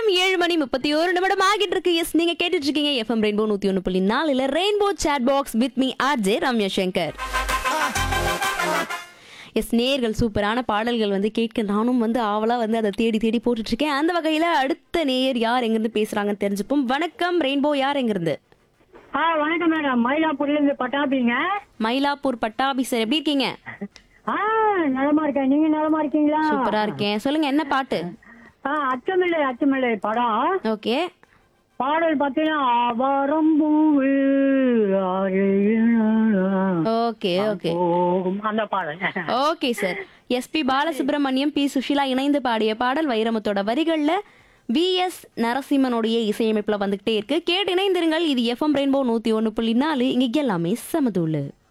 நேரம் ஏழு மணி முப்பத்தி ஒரு நிமிடம் ஆகிட்டு இருக்கு எஸ் நீங்க கேட்டுட்டு இருக்கீங்க எஃப்எம் ரெயின்போ நூத்தி ஒன்று புள்ளி நாலுல rainbow chat box with me R J Ramya Shankar எஸ் நேயர்கள் சூப்பரான பாடல்கள் வந்து கேட்க நானும் வந்து ஆவலா வந்து அதை தேடி தேடி போட்டுட்டு இருக்கேன் அந்த வகையில அடுத்த நேயர் யார் எங்கிருந்து பேசுறாங்கன்னு தெரிஞ்சுப்போம் வணக்கம் ரெயின்போ யார் எங்கிருந்து ஆ வணக்கம் மேடம் மயிலாப்பூர்ல இருந்து பட்டாபிங்க மயிலாப்பூர் பட்டாபி சார் எப்படி இருக்கீங்க ஆ நலமா இருக்கேன் நீங்க நலமா இருக்கீங்களா சூப்பரா இருக்கேன் சொல்லுங்க என்ன பாட்டு ஆ அச்சமில்லை அச்சமில்லை படம் ஓகே பாடல் பார்த்தீங்கன்னா ஆவாரம் பூவு ஓகே ஓகே போகும் அந்த பாடல் okay sir SP Balasubrahmanyam P Susheela இணைந்து பாடிய பாடல் வைரமுத்தோட வரிகள்ல வி எஸ் நரசிம்மனுடைய இசையமைப்புல வந்துகிட்டே இருக்கு கேட்டு இணைந்திருங்கள் இது எஃப்எம் ரெயின்போ நூத்தி ஒன்னு புள்ளி நாலு இங்க எல்லாமே சமதூளு